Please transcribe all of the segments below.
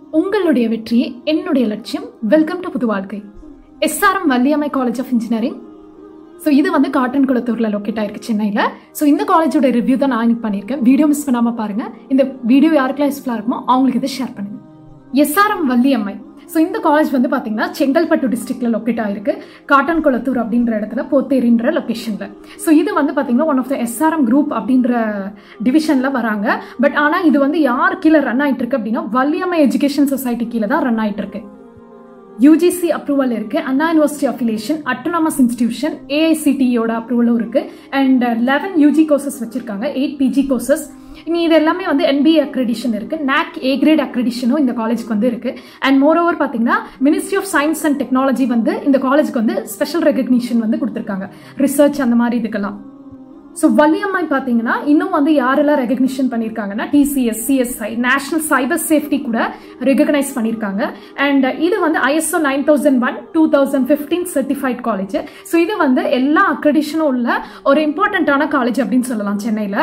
உங்களுடைய வெற்றி என்னுடைய லட்சியம் வெல்கம் டு புது வாழ்க்கை SRM Valliammai college of engineering so இது வந்து காட்டன் குளத்தூரில் லொக்கேட் ஆயிருக்கு சென்னையில் ஸோ இந்த காலேஜோட ரிவ்யூ தான் நான் இன்னைக்கு பண்ணியிருக்கேன் வீடியோ மிஸ் பண்ணாமல் பாருங்கள் இந்த வீடியோ யாருக்கெல்லாம் யூஸ்ஃபுல்லாக இருக்குமோ அவங்களுக்கு இதை ஷேர் பண்ணுங்கள் எஸ்ஆர்எம் வள்ளியம்மை ஸோ இந்த காலேஜ் வந்து பார்த்தீங்கன்னா செங்கல்பட்டு டிஸ்ட்ரிக்ட்ல லொக்கேட் ஆயிருக்கு காட்டன் குளத்தூர் அப்படின்ற இடத்துல போத்தேரின்ற லொக்கேஷனில் ஸோ இது வந்து பார்த்தீங்கன்னா one of the SRM group அப்படின்ற டிவிஷனில் வராங்க பட் ஆனால் இது வந்து யார் கீழே ரன் ஆயிட்டு இருக்கு அப்படின்னா வள்ளியம்மை எஜுகேஷன் சொசைட்டி கீழே தான் ரன் ஆயிட்டு இருக்கு யூஜிசி அப்ரூவல் இருக்கு Anna university affiliation autonomous institution ஏஐசிடியோட அப்ரூவலும் இருக்கு அண்ட் லெவன் யூஜி கோர்சஸ் வச்சிருக்காங்க எயிட் பிஜி கோர்சஸ் இனி இது எல்லாமே வந்து என்பிஏ அக்ரெடிஷன் இருக்கு நாக் ஏ கிரேட் அக்ரெடிஷனும் இந்த காலேஜ்க்கு வந்து இருக்கு அண்ட் மோர் ஓவர் பார்த்தீங்கன்னா ministry of science and technology வந்து இந்த காலேஜ்க்கு வந்து ஸ்பெஷல் ரெகக்னிஷன் வந்து கொடுத்துருக்காங்க ரிசர்ச் அந்த மாதிரி இதுக்கெல்லாம் ஸோ வள்ளியம்மாய் பார்த்தீங்கன்னா இன்னும் வந்து யாரெல்லாம் ரெகக்னிஷன் பண்ணியிருக்காங்கன்னா TCS CSI national cyber safety கூட ரெகக்னைஸ் பண்ணியிருக்காங்க அண்ட் இது வந்து ISO nine thousand one two thousand fifteen certified college so இது வந்து எல்லா அக்ரெடிஷனும் உள்ள ஒரு இம்பார்ட்டண்ட்டான காலேஜ் அப்படின்னு சொல்லலாம் சென்னையில்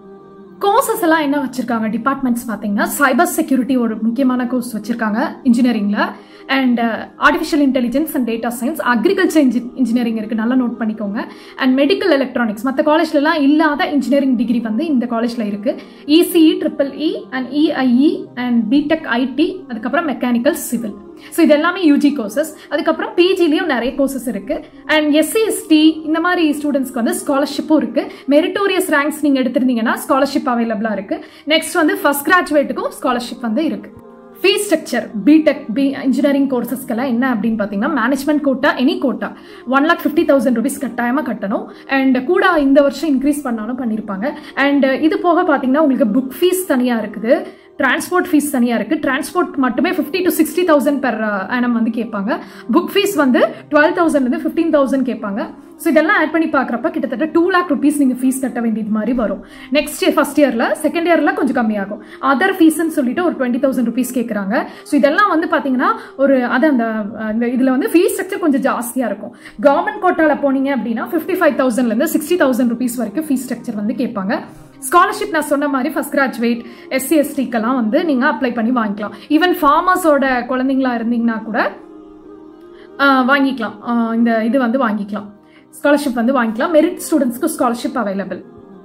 கோர்சஸ் எல்லாம் என்ன வச்சிருக்காங்க டிபார்ட்மெண்ட்ஸ் பார்த்தீங்கன்னா சைபர் செக்யூரிட்டி ஒரு முக்கியமான கோர்ஸ் வச்சிருக்காங்க இன்ஜினியரிங்ல and artificial intelligence and data science agriculture இன்ஜி இன்ஜினியரிங் இருக்கு நல்லா நோட் பண்ணிக்கோங்க அண்ட் மெடிக்கல் எலக்ட்ரானிக்ஸ் மற்ற காலேஜ்லலாம் இல்லாத இன்ஜினியரிங் டிகிரி வந்து இந்த காலேஜில் இருக்கு ECE triple E and EIE and BTech IT அதுக்கப்புறம் மெக்கானிக்கல் சிவில் ஸோ இது எல்லாமே யூஜி கோர்சஸ் அதுக்கப்புறம் பிஜிலையும் நிறைய கோர்சஸ் இருக்கு அண்ட் எஸ்சி எஸ்டி இந்த மாதிரி ஸ்டூடெண்ட்ஸ்க்கு வந்து ஸ்காலர்ஷிப்பும் இருக்கு மெரிட்டோரியஸ் ரேங்க்ஸ் நீங்க எடுத்திருந்தீங்கன்னா ஸ்காலர்ஷிப் அவைலபிளா இருக்கு நெக்ஸ்ட் வந்து ஃபர்ஸ்ட் கிராஜுவேட்டுக்கும் ஸ்காலர்ஷிப் வந்து இருக்கு fees structure BTech B engineering கோர்சஸ்க்கெல்லாம் என்ன அப்படின்னு பார்த்தீங்கன்னா management quota any quota one lakh fifty thousand rupees கட்டாயமாக கட்டணும் அண்ட் கூட இந்த வருஷம் இன்க்ரீஸ் பண்ணாலும் பண்ணியிருப்பாங்க அண்ட் இது போக பார்த்தீங்கன்னா உங்களுக்கு புக் ஃபீஸ் தனியாக இருக்குது டிரான்ஸ்போர்ட் ஃபீஸ் தனியாக இருக்குது டிரான்ஸ்போர்ட் மட்டுமே fifty to sixty thousand per annum வந்து கேட்பாங்க புக் ஃபீஸ் வந்து டுவெல் தௌசண்ட்லேருந்து ஃபிஃப்டீன் தௌசண்ட் கேட்பாங்க ஸோ இதெல்லாம் ஆட் பண்ணி பார்க்குறப்ப கிட்டத்தட்ட டூ லேக் ருபீஸ் நீங்கள் ஃபீஸ் கட்ட வேண்டியது மாதிரி வரும் நெக்ஸ்ட் இயர் ஃபஸ்ட் இயரில் செகண்ட் இயரில் கொஞ்சம் கம்மியாகும் அதர் ஃபீஸ்ன்னு சொல்லிட்டு ஒரு டுவெண்ட்டி தௌசண்ட் ருபீஸ் கேட்குறாங்க ஸோ இதெல்லாம் வந்து பார்த்தீங்கன்னா ஒரு அது அந்த அந்த இதில் வந்து ஃபீஸ் ஸ்ட்ரக்சர் கொஞ்சம் ஜாஸ்தியாக இருக்கும் கவர்மெண்ட் கோட்டாவில் போனீங்க அப்படின்னா ஃபிஃப்டி ஃபைவ் தௌசண்ட்லேருந்து சிக்ஸ்டி தௌசண்ட் ருபீஸ் வரைக்கும் ஃபீஸ் ஸ்ட்ரக்சர் வந்து கேட்பாங்க ஸ்காலர்ஷிப் நான் சொன்ன மாதிரி ஃபர்ஸ்ட் கிராஜுவேட் எஸ்சி எஸ்டிக்கெல்லாம் வந்து நீங்கள் அப்ளை பண்ணி வாங்கிக்கலாம் ஈவன் ஃபார்மர்ஸோட குழந்தைங்களா இருந்தீங்கன்னா கூட வாங்கிக்கலாம் இந்த இது வந்து வாங்கிக்கலாம் ஸ்காலர்ஷிப் வந்து வாங்கிக்கலாம் மெரிட் ஸ்டூடெண்ட்ஸ்க்கு ஸ்காலர்ஷிப் அவைலபிள்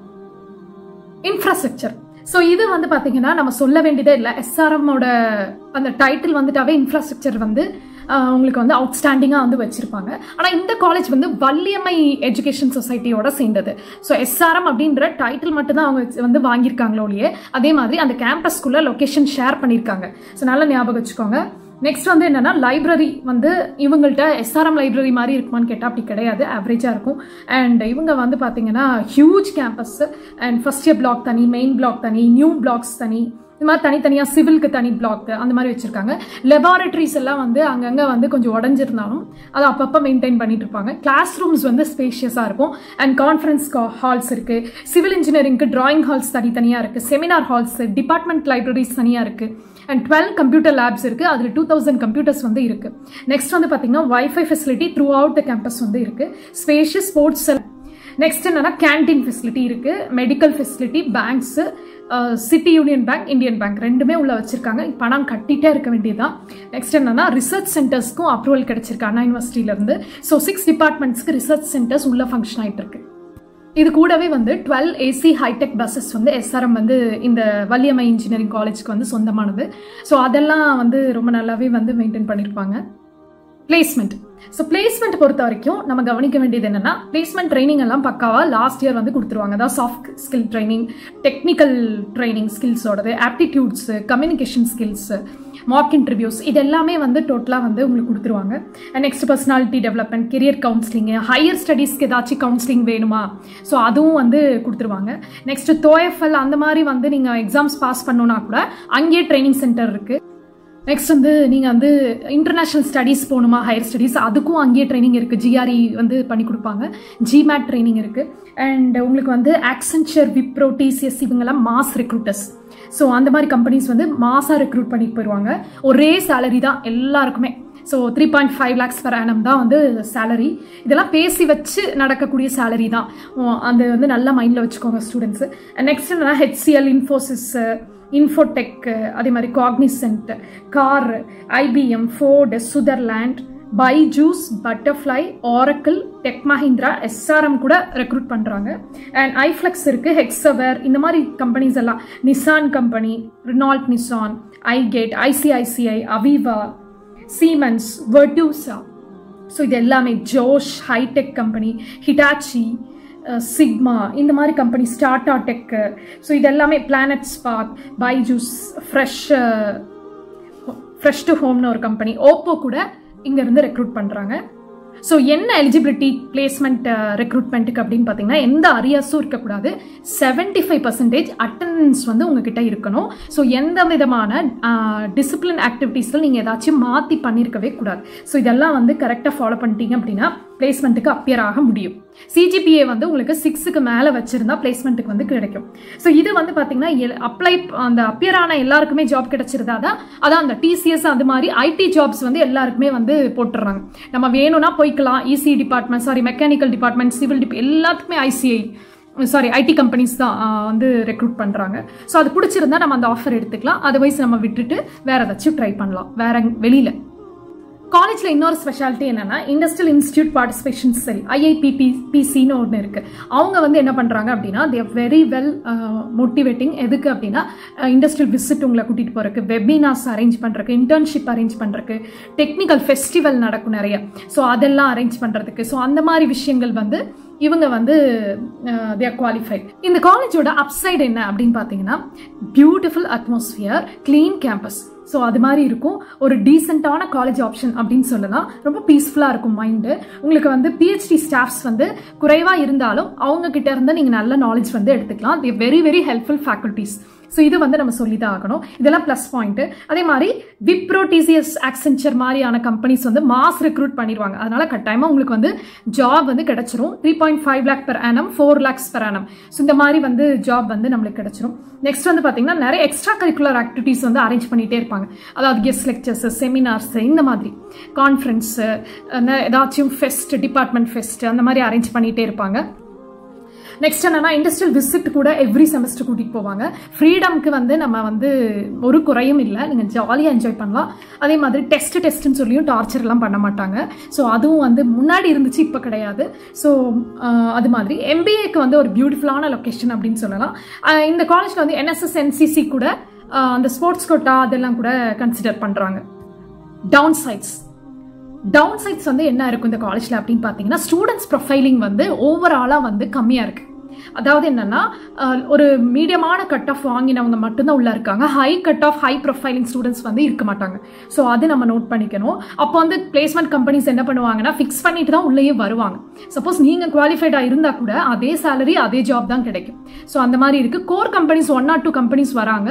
இன்ஃப்ராஸ்ட்ரக்சர் ஸோ இது வந்து பார்த்தீங்கன்னா நம்ம சொல்ல வேண்டியதே இல்லை எஸ்ஆர்எம்மோட அந்த டைட்டில் வந்துட்டாவே இன்ஃப்ராஸ்ட்ரக்சர் வந்து உங்களுக்கு வந்து அவுட்ஸ்டாண்டிங்காக வந்து வச்சுருப்பாங்க ஆனால் இந்த காலேஜ் வந்து வள்ளியம்மை எஜுகேஷன் சொசைட்டியோட சேர்ந்தது ஸோ எஸ்ஆர்எம் அப்படின்ற டைட்டில் மட்டும்தான் அவங்க வந்து வாங்கியிருக்காங்களோ இல்லையே அதே மாதிரி அந்த கேம்பஸ்க்குள்ளே லொக்கேஷன் ஷேர் பண்ணியிருக்காங்க ஸோ நல்லா ஞாபகம் வச்சுக்கோங்க நெக்ஸ்ட் வந்து என்னன்னா லைப்ரரி வந்து இவங்கள்ட்ட எஸ்ஆர்எம் லைப்ரரி மாதிரி இருக்குமான்னு கேட்டால் அப்படி கிடையாது ஆவரேஜாக இருக்கும் அண்ட் இவங்க வந்து பார்த்தீங்கன்னா huge campus and first year block தனி மெயின் பிளாக் தனி நியூ பிளாக்ஸ் தனி இந்த மாதிரி தனித்தனியாக சிவிலுக்கு தனி பிளாக் அந்த மாதிரி வச்சுருக்காங்க லெபார்டரிஸ் எல்லாம் வந்து அங்கங்கே வந்து கொஞ்சம் உடஞ்சிருந்தாலும் அதை அப்பப்போ மெயின்டைன் பண்ணிட்டு இருப்பாங்க கிளாஸ் ரூம்ஸ் வந்து ஸ்பேஷியஸாக இருக்கும் அண்ட் கான்ஃபரன்ஸ் ஹால்ஸ் இருக்குது சிவில் இன்ஜினியரிங்க்கு ட்ராயிங் ஹால்ஸ் தனித்தனியாக இருக்குது செமினார் ஹால்ஸ் டிபார்ட்மெண்ட் லைப்ரரிஸ் தனியாக இருக்குது அண்ட் டுவெல் கம்ப்யூட்டர் லேப்ஸ் இருக்குது அதில் டூ தௌசண்ட் கம்ப்யூட்டர்ஸ் வந்து இருக்குது நெக்ஸ்ட் வந்து பார்த்தீங்கன்னா WiFi facility throughout the campus வந்து இருக்குது ஸ்பேஷியஸ் ஸ்போர்ட்ஸ் நெக்ஸ்ட் என்னன்னா கேன்டீன் ஃபெசிலிட்டி இருக்கு medical facility banks City Union Bank Indian Bank ரெண்டுமே உள்ள வச்சிருக்காங்க பணம் கட்டிட்டே இருக்க வேண்டியதுதான் நெக்ஸ்ட் என்னன்னா ரிசர்ச் சென்டர்ஸ்க்கும் அப்ரூவல் கிடைச்சிருக்கு அண்ணா யூனிவர்சிட்டியிலேருந்து ஸோ சிக்ஸ் டிபார்ட்மெண்ட்ஸ்க்கு ரிசர்ச் சென்டர்ஸ் உள்ள ஃபங்க்ஷன் ஆகிட்டு இருக்கு இது கூடவே வந்து டுவெல் ஏசி ஹைடெக் பஸ்ஸஸ் வந்து எஸ்ஆர்எம் வந்து இந்த வள்ளியம்மை இன்ஜினியரிங் காலேஜ்க்கு வந்து சொந்தமானது ஸோ அதெல்லாம் வந்து ரொம்ப நல்லாவே வந்து மெயின்டைன் பண்ணியிருப்பாங்க பிளேஸ்மெண்ட் ஸோ பிளேஸ்மெண்ட் பொறுத்த வரைக்கும் நம்ம கவனிக்க வேண்டியது என்னன்னா பிளேஸ்மெண்ட் ட்ரைனிங் எல்லாம் பக்காவா லாஸ்ட் இயர் வந்து கொடுத்துருவாங்க அதாவது soft skill training technical training ஸ்கில்ஸோடது aptitudes communication skills mock interviews இது எல்லாமே வந்து டோட்டலாக வந்து உங்களுக்கு கொடுத்துருவாங்க next personality development career counselling higher ஸ்டடீஸ்க்கு ஏதாச்சும் கவுன்சிலிங் வேணுமா ஸோ அதுவும் வந்து கொடுத்துருவாங்க நெக்ஸ்ட் தோஎஃப்எல் அந்த மாதிரி வந்து நீங்கள் எக்ஸாம்ஸ் பாஸ் பண்ணோன்னா கூட அங்கேயே ட்ரைனிங் சென்டர் இருக்குது நெக்ஸ்ட் வந்து நீங்கள் வந்து இன்டர்நேஷ்னல் ஸ்டடீஸ் போகணுமா ஹையர் ஸ்டடீஸ் அதுக்கும் அங்கேயே ட்ரைனிங் இருக்குது ஜிஆர்இ வந்து பண்ணி கொடுப்பாங்க ஜிமேட் ட்ரைனிங் இருக்குது அண்ட் உங்களுக்கு வந்து ஆக்சென்ச்சர் விப்ரோ டிசிஎஸ் இவங்கெல்லாம் மாஸ் ரெக்ரூட்டர்ஸ் ஸோ அந்த மாதிரி கம்பெனிஸ் வந்து மாசாக ரெக்ரூட் பண்ணிட்டு போயிடுவாங்க ஒரே சேலரி தான் எல்லாருக்குமே so three point five lakhs per annum தான் வந்து சேலரி இதெல்லாம் பேசி வச்சு நடக்கக்கூடிய சேலரி தான் அந்த வந்து நல்லா மைண்டில் வச்சுக்கோங்க ஸ்டூடெண்ட்ஸு நெக்ஸ்ட் என்னன்னா ஹெச்சிஎல் இன்ஃபோசிஸ் இன்ஃபோடெக் அதே மாதிரி காக்னிசென்ட் கார் IBM Ford Sutherland Byju's Butterfly Oracle tech Mahindra SRM கூட ரெக்ரூட் பண்ணுறாங்க அண்ட் ஐஃப்ளெக்ஸ் இருக்குது ஹெக்ஸவர் இந்த மாதிரி கம்பெனிஸ் எல்லாம் Nissan company Renault Nissan iGate ICICI Aviva Siemens Virtusa so இது எல்லாமே Josh hitech company Hitachi Sigma இந்த மாதிரி கம்பெனி ஸ்டார்டா டெக்கு ஸோ இது எல்லாமே Planet Spark Byju's Fresh Fresh to ஹோம்னு ஒரு கம்பெனி ஓப்போ கூட இங்கேருந்து ரெக்ரூட் பண்ணுறாங்க ஸோ என்ன எலிஜிபிலிட்டி பிளேஸ்மெண்ட் ரெக்ரூட்மெண்ட்டுக்கு அப்படின்னு பார்த்தீங்கன்னா எந்த அரியர்ஸும் இருக்கக்கூடாது செவன்டி ஃபைவ் பர்சன்டேஜ் அட்டண்டன்ஸ் வந்து உங்ககிட்ட இருக்கணும் ஸோ எந்த விதமான டிசிப்ளின் ஆக்டிவிட்டீஸில் நீங்கள் ஏதாச்சும் மாற்றி பண்ணியிருக்கவே கூடாது ஸோ இதெல்லாம் வந்து கரெக்டாக ஃபாலோ பண்ணிட்டீங்க அப்படின்னா பிளேஸ்மெண்ட்டுக்கு அப்பியர் ஆக முடியும் சிஜிபிஏ வந்து உங்களுக்கு சிக்ஸுக்கு மேலே வச்சிருந்தா பிளேஸ்மெண்ட்டுக்கு வந்து கிடைக்கும் ஸோ இது வந்து பார்த்தீங்கன்னா அப்ளை அந்த அப்பியர் ஆன எல்லாருக்குமே ஜாப் கிடைச்சிருந்தா தான் அதான் அந்த டிசிஎஸ் அது மாதிரி ஐடி ஜாப்ஸ் வந்து எல்லாருக்குமே வந்து போட்டுடுறாங்க நம்ம வேணும்னா போய்க்கலாம் EC department sorry mechanical department civil dep எல்லாத்துக்குமே ஐசிஐ சாரி ஐடி கம்பெனிஸ் தான் வந்து ரெக்ரூட் பண்ணுறாங்க ஸோ அது பிடிச்சிருந்தா நம்ம அந்த ஆஃபர் எடுத்துக்கலாம் அதர்வைஸ் நம்ம விட்டுட்டு வேற ஏதாச்சும் ட்ரை பண்ணலாம் வேற வெளியில் காலேஜில் இன்னொரு ஸ்பெஷாலிட்டி என்னன்னா industrial institute participation cell IIPP பிசின்னு ஒன்று இருக்கு அவங்க வந்து என்ன பண்ணுறாங்க அப்படின்னா தேர் வெரி வெல் மோட்டிவேட்டிங் எதுக்கு அப்படின்னா இண்டஸ்ட்ரியல் விசிட் உங்களை கூட்டிகிட்டு போகிறக்கு வெபினார்ஸ் அரேஞ்ச் பண்ணுறக்கு இன்டர்ன்ஷிப் அரேஞ்ச் பண்ணுறக்கு டெக்னிக்கல் ஃபெஸ்டிவல் நடக்கும் நிறைய ஸோ அதெல்லாம் அரேஞ்ச் பண்ணுறதுக்கு ஸோ அந்த மாதிரி விஷயங்கள் வந்து இவங்க வந்து தேர் குவாலிஃபைட் இந்த காலேஜோட அப்சைடு என்ன அப்படின்னு பார்த்தீங்கன்னா beautiful atmosphere clean campus so அது மாதிரி இருக்கும் ஒரு டீசெண்டான காலேஜ் ஆப்ஷன் அப்படின்னு சொல்லலாம் ரொம்ப பீஸ்ஃபுல்லாக இருக்கும் மைண்டு உங்களுக்கு வந்து பிஹெச்டி ஸ்டாஃப்ஸ் வந்து குறைவாக இருந்தாலும் அவங்க கிட்ட இருந்து நீங்கள் நல்ல நாலேஜ் வந்து எடுத்துக்கலாம் the very very helpful faculties so இது வந்து நம்ம சொல்லி தான் ஆகணும் இதெல்லாம் ப்ளஸ் பாயிண்ட் அதே மாதிரி விப்ரோ டிசிஎஸ் ஆக்சென்ச்சர் மாதிரியான கம்பெனிஸ் வந்து மாஸ் ரெக்ரூட் பண்ணிடுவாங்க அதனால கட்டாயமாக உங்களுக்கு வந்து ஜாப் வந்து கிடைச்சிரும் three point five lakh per annum four lakhs per annum so இந்த மாதிரி வந்து ஜாப் வந்து நம்மளுக்கு கிடைச்சிரும் நெக்ஸ்ட் வந்து பார்த்தீங்கன்னா நிறைய எக்ஸ்ட்ரா கரிக்குலர் ஆக்டிவிட்டீஸ் வந்து அரேஞ்ச் பண்ணிகிட்டே இருப்பாங்க அதாவது கெஸ்ட் லெக்சர்ஸ் செமினார்ஸ் இந்த மாதிரி கான்ஃபரன்ஸு ஏதாச்சும் ஃபெஸ்ட் டிபார்ட்மெண்ட் ஃபெஸ்ட் அந்த மாதிரி அரேஞ்ச் பண்ணிகிட்டே இருப்பாங்க நெக்ஸ்ட் என்னன்னா இண்டஸ்ட்ரியல் விசிட் கூட எவ்ரி செமஸ்டர் கூட்டிகிட்டு போவாங்க ஃப்ரீடம்க்கு வந்து நம்ம வந்து ஒரு குறையும் இல்லை நீங்கள் ஜாலியாக என்ஜாய் பண்ணலாம் அதே மாதிரி டெஸ்ட் டெஸ்ட்னு சொல்லியும் டார்ச்சர்லாம் பண்ண மாட்டாங்க ஸோ அதுவும் வந்து முன்னாடி இருந்துச்சு இப்போ கிடையாது ஸோ அது மாதிரி எம்பிஏக்கு வந்து ஒரு பியூட்டிஃபுல்லான லொக்கேஷன் அப்படின்னு சொல்லலாம் இந்த காலேஜில் வந்து என்எஸ்எஸ் என்சிசி கூட அந்த ஸ்போர்ட்ஸ் கோட்டா அதெல்லாம் கூட கன்சிடர் பண்ணுறாங்க டவுன் சைட்ஸ் டவுன் சைட்ஸ் வந்து என்ன இருக்கும் இந்த காலேஜில் அப்படின்னு பார்த்தீங்கன்னா ஸ்டூடெண்ட்ஸ் ப்ரொஃபைலிங் வந்து ஓவராலாக வந்து கம்மியாக இருக்குது அதாவது என்னன்னா ஒரு மீடியமான கட் ஆஃப் வாங்கினவங்க மட்டும்தான் உள்ள இருக்காங்க high cut off high profiling students வந்து இருக்க மாட்டாங்க ஸோ அது நம்ம நோட் பண்ணிக்கணும் அப்போ வந்து பிளேஸ்மெண்ட் கம்பெனிஸ் என்ன பண்ணுவாங்கன்னா ஃபிக்ஸ் பண்ணிட்டு தான் உள்ளேயே வருவாங்க சப்போஸ் நீங்கள் குவாலிஃபைடாக இருந்தால் கூட அதே சேலரி அதே ஜாப் தான் கிடைக்கும் ஸோ அந்த மாதிரி இருக்குது core companies one or two companies வராங்க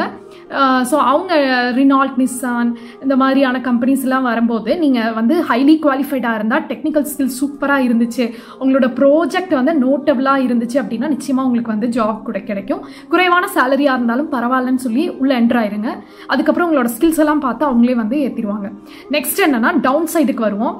ஸோ அவங்க ரினால்ட் நிசான் இந்த மாதிரியான கம்பெனிஸ்லாம் வரும்போது நீங்கள் வந்து ஹைலி குவாலிஃபைடாக இருந்தால் டெக்னிக்கல் ஸ்கில் சூப்பராக இருந்துச்சு உங்களோட ப்ரோஜெக்ட் வந்து நோட்டபிளாக இருந்துச்சு அப்படின்னா நிச்சயமாக உங்களுக்கு வந்து ஜாப் கூட கிடைக்கும் குறைவான சேலரியாக இருந்தாலும் பரவாயில்லன்னு சொல்லி உள்ளே என்ட்ரு ஆயிருங்க அதுக்கப்புறம் உங்களோட ஸ்கில்ஸ் எல்லாம் பார்த்து அவங்களே வந்து ஏற்றிடுவாங்க நெக்ஸ்ட் என்னன்னா டவுன் சைடுக்கு வருவோம்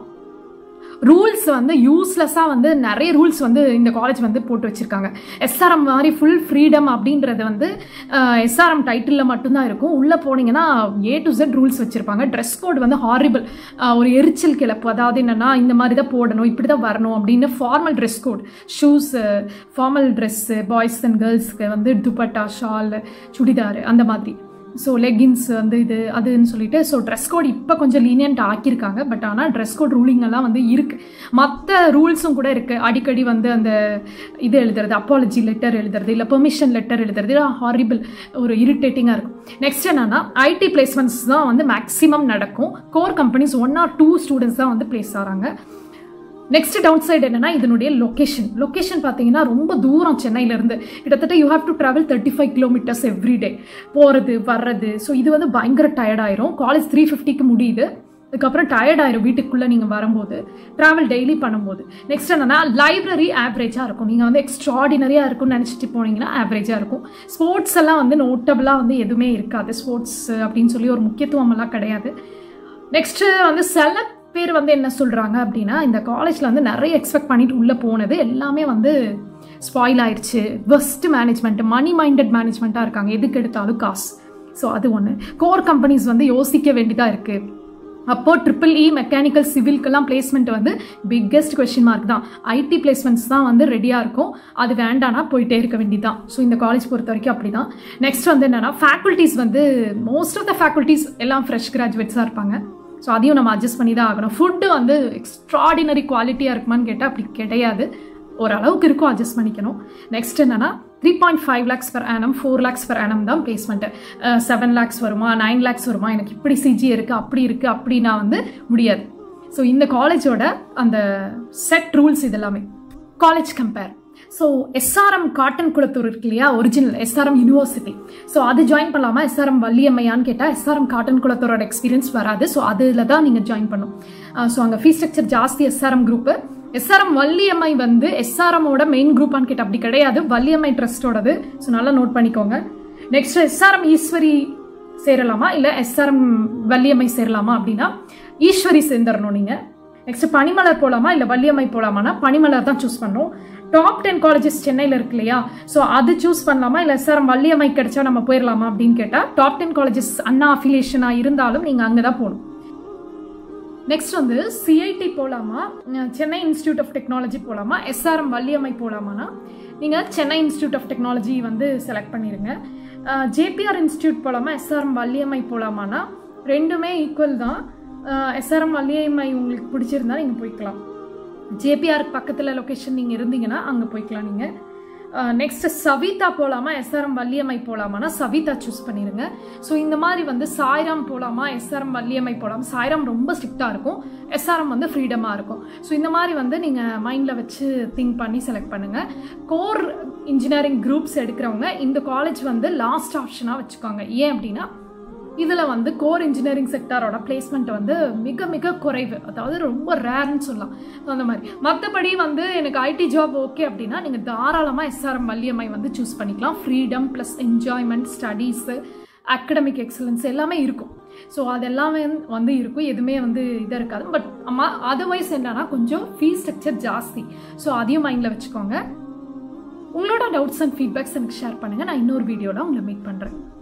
ரூல்ஸ் வந்து யூஸ்லெஸ்ஸாக வந்து நிறைய ரூல்ஸ் வந்து இந்த காலேஜ் வந்து போட்டு வச்சுருக்காங்க எஸ்ஆர்எம் மாதிரி ஃபுல் ஃப்ரீடம் அப்படின்றது வந்து எஸ்ஆர்எம் டைட்டிலில் மட்டும்தான் இருக்கும் உள்ளே போனீங்கன்னா ஏ டு ஜெட் ரூல்ஸ் வச்சுருப்பாங்க ட்ரெஸ் கோட் வந்து ஹாரிபிள் ஒரு எரிச்சல் கிளப்பு அதாவது என்னென்னா இந்த மாதிரி தான் போடணும் இப்படி தான் வரணும் அப்படின்னு formal dress code shoes formal dress boys and கேர்ள்ஸ்க்கு வந்து துப்பட்டா ஷால் சுடிதார் அந்த மாதிரி ஸோ லெகின்ஸ் வந்து இது அதுன்னு சொல்லிட்டு ஸோ ட்ரெஸ் கோட் இப்போ கொஞ்சம் லீனியன்ட் ஆக்கியிருக்காங்க பட் ஆனால் ட்ரெஸ் கோட் ரூலிங் எல்லாம் வந்து இருக்குது மற்ற ரூல்ஸும் கூட இருக்குது அடிக்கடி வந்து அந்த இது எழுதுறது அப்பாலஜி லெட்டர் எழுதுறது இல்லை பெர்மிஷன் லெட்டர் எழுதுறது ஹாரிபிள் ஒரு இரிட்டேட்டிங்காக இருக்கும் நெக்ஸ்ட் என்னன்னா ஐடி பிளேஸ்மெண்ட்ஸ் தான் வந்து மேக்ஸிமம் நடக்கும் core companies one or two students தான் வந்து பிளேஸ் ஆகிறாங்க நெக்ஸ்ட் டவுன் சைடு என்னன்னா இதனுடைய லொக்கேஷன் லொக்கேஷன் பார்த்தீங்கன்னா ரொம்ப தூரம் சென்னையிலேருந்து கிட்டத்தட்ட you have to travel thirty five kilometres every day போகிறது வர்றது ஸோ இது வந்து பயங்கர டயர்டாயிரும் காலேஜ் த்ரீ ஃபிஃப்டிக்கு முடியுது அதுக்கப்புறம் டயர்ட் ஆயிரும் வீட்டுக்குள்ளே நீங்கள் வரும்போது ட்ராவல் டெய்லி பண்ணும்போது நெக்ஸ்ட் என்னன்னா லைப்ரரி ஆவரேஜாக இருக்கும் நீங்கள் வந்து எக்ஸ்ட்ராடினரியாக இருக்கும்னு நினச்சிட்டு போனீங்கன்னா ஆவரேஜாக இருக்கும் ஸ்போர்ட்ஸ் எல்லாம் வந்து நோட்டபுளாக வந்து எதுவுமே இருக்காது ஸ்போர்ட்ஸ் அப்படின்னு சொல்லி ஒரு முக்கியத்துவம் எல்லாம் கிடையாது நெக்ஸ்ட்டு வந்து செலக்ட் பேர் வந்து என்ன சொல்கிறாங்க அப்படின்னா இந்த காலேஜில் வந்து நிறைய எக்ஸ்பெக்ட் பண்ணிட்டு உள்ளே போனது எல்லாமே வந்து ஸ்பாயில் ஆயிடுச்சு வெஸ்ட் மேனேஜ்மெண்ட் மணி மைண்டட் மேனேஜ்மெண்ட்டாக இருக்காங்க எதுக்கு எடுத்தாலும் காசு ஸோ அது ஒன்று கோர் கம்பெனிஸ் வந்து யோசிக்க வேண்டியதாக இருக்குது அப்போ ட்ரிபிள் இ மெக்கானிக்கல் சிவில்க்கெல்லாம் பிளேஸ்மெண்ட் வந்து பிக்கெஸ்ட் கொஸ்டின் மார்க் தான் ஐடி பிளேஸ்மெண்ட்ஸ் தான் வந்து ரெடியாக இருக்கும் அது வேண்டானா போயிட்டே இருக்க வேண்டியதான் ஸோ இந்த காலேஜ் பொறுத்த வரைக்கும் அப்படி தான் நெக்ஸ்ட் வந்து என்னென்னா ஃபேக்கல்ட்டிஸ் வந்து மோஸ்ட் ஆஃப் த ஃபேக்கல்ட்டிஸ் எல்லாம் ஃப்ரெஷ் கிராஜுவேட்ஸாக இருப்பாங்க ஸோ அதையும் நம்ம அட்ஜஸ்ட் பண்ணி தான் ஆகணும் ஃபுட்டு வந்து எக்ஸ்ட்ராடினரி குவாலிட்டியாக இருக்குமான்னு கேட்டால் அப்படி கிடையாது ஓரளவுக்கு இருக்கும் அட்ஜஸ்ட் பண்ணிக்கணும் நெக்ஸ்ட் என்னன்னா three point five lakhs per annum four lakhs per annum தான் பிளேஸ்மெண்ட்டு செவன் லேக்ஸ் வருமா நைன் லேக்ஸ் வருமா எனக்கு இப்படி சிஜி இருக்குது அப்படி இருக்குது அப்படின்னா வந்து முடியாது ஸோ இந்த காலேஜோட அந்த செட் ரூல்ஸ் இது எல்லாமே college compare so SRM Kattankulathur இருக்கு இல்லையா ஒரிஜினல் எஸ்ஆர்எம் யூனிவர்சிட்டி ஸோ அது ஜாயின் பண்ணலாமா எஸ்ஆர்எம் வள்ளியம்மையான்னு கேட்டால் எஸ்ஆர்எம் காட்டன் குளத்தூரோட எக்ஸ்பீரியன்ஸ் வராது ஸோ அதில் தான் நீங்கள் ஜாயின் பண்ணும் ஸோ அங்கே ஃபீஸ் ஸ்ட்ரக்சர் ஜாஸ்தி எஸ்ஆர்எம் குரூப்பு எஸ்ஆர்எம் வள்ளியம்மை வந்து எஸ்ஆர்எம்மோட மெயின் குரூப்பான்னு கேட்டால் அப்படி கிடையாது வள்ளியம்மை ட்ரஸ்டோடது ஸோ நல்லா நோட் பண்ணிக்கோங்க நெக்ஸ்ட் எஸ்ஆர்எம் ஈஸ்வரி சேரலாமா இல்லை எஸ்ஆர்எம் வள்ளியம்மை சேரலாமா அப்படின்னா ஈஸ்வரி சேர்ந்துடணும் நீங்கள் நெக்ஸ்ட் பனிமலர் போலாமா இல்லை வள்ளியம்மை போலாமானா பனிமலர் தான் சூஸ் பண்ணணும் டாப் டென் காலேஜஸ் சென்னையில் இருக்கு இல்லையா ஸோ அது சூஸ் பண்ணலாமா இல்லை எஸ்ஆர்எம் வள்ளியம்மை கிடைச்சா நம்ம போயிடலாமா அப்படின்னு கேட்டால் டாப் டென் காலேஜஸ் அண்ணா அஃபிலியேஷனாக இருந்தாலும் நீங்கள் அங்கே தான் போகணும் நெக்ஸ்ட் வந்து சிஐடி போகலாமா சென்னை இன்ஸ்டியூட் ஆஃப் டெக்னாலஜி போகலாமா எஸ்ஆர்எம் வள்ளியம்மை போகலாமானா நீங்கள் சென்னை இன்ஸ்டியூட் ஆஃப் டெக்னாலஜி வந்து செலக்ட் பண்ணிடுங்க ஜேபிஆர் இன்ஸ்டியூட் போகலாமா எஸ்ஆர்எம் வள்ளியம்மை போகலாமானா ரெண்டுமே ஈக்குவல் தான் எஸ்ஆர்எம் வள்ளியம்மை உங்களுக்கு பிடிச்சிருந்தா நீங்கள் போய்க்கலாம் ஜேபிஆர் பக்கத்தில் லொக்கேஷன் நீங்கள் இருந்தீங்கன்னா அங்கே போய்க்கலாம் நீங்கள் நெக்ஸ்ட் சவிதா போகலாமா எஸ்ஆர்எம் வள்ளியம்மை போகலாமானா சவிதா சூஸ் பண்ணிடுங்க ஸோ இந்த மாதிரி வந்து சாய்ராம் போகலாமா எஸ்ஆர்எம் வள்ளியம்மை போகலாம் சாய்ராம் ரொம்ப ஸ்ட்ரிக்டாக இருக்கும் எஸ்ஆர்எம் வந்து ஃப்ரீடமாக இருக்கும் ஸோ இந்த மாதிரி வந்து நீங்கள் மைண்டில் வச்சு திங்க் பண்ணி செலக்ட் பண்ணுங்கள் கோர் இன்ஜினியரிங் குரூப்ஸ் எடுக்கிறவங்க இந்த காலேஜ் வந்து லாஸ்ட் ஆப்ஷனாக வச்சுக்கோங்க ஏன் அப்படின்னா இதில் வந்து கோர் இன்ஜினியரிங் செக்டாரோட பிளேஸ்மெண்ட் வந்து மிக மிக குறைவு அதாவது ரொம்ப ரேர்னு சொல்லலாம் அந்த மாதிரி மற்றபடி வந்து எனக்கு ஐடி ஜாப் ஓகே அப்படின்னா நீங்கள் தாராளமாக எஸ்ஆர்எம் வள்ளியம்மை வந்து சூஸ் பண்ணிக்கலாம் freedom plus enjoyment studies academic excellence எல்லாமே இருக்கும் ஸோ அது எல்லாமே வந்து இருக்கும் எதுவுமே வந்து இதாக இருக்காது பட் அம்மா அதர்வைஸ் என்னன்னா கொஞ்சம் ஃபீஸ் ஸ்ட்ரக்சர் ஜாஸ்தி ஸோ அதையும் மைண்டில் வச்சுக்கோங்க உங்களோட டவுட்ஸ் அண்ட் ஃபீட்பேக்ஸ் எனக்கு ஷேர் பண்ணுங்கள் நான் இன்னொரு வீடியோவில் உங்களை மீட் பண்ணுறேன்